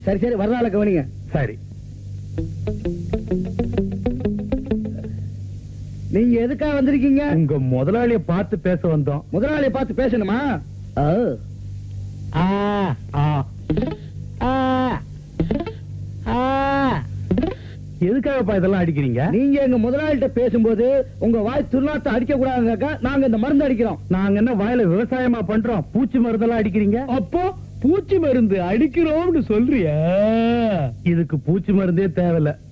சரி சரி வர்றால கவனிங்க சரி நீங்க எதுக்காக வந்திருக்கீங்க உங்க முதலாளிய பார்த்து பேச வந்தோம் முதலாளியை பார்த்து பேசணுமா ஆ, ஆ, ஆ, ஆ, ஆ. எதுக்காகப்பா இதெல்லாம் அடிக்கிறீங்க நீங்க எங்க முதலாளிகிட்ட பேசும்போது உங்க வாய் துர்நாத்தை அடிக்க கூடாதுங்கக்கா நாங்க இந்த மருந்து அடிக்கிறோம் நாங்க என்ன வயல விவசாயமா பண்றோம் பூச்சி மருந்தெல்லாம் அடிக்கிறீங்க அப்போ பூச்சி மருந்து அடிக்கிறோம்னு சொல்றியா இதுக்கு பூச்சி மருந்தே தேவையில்ல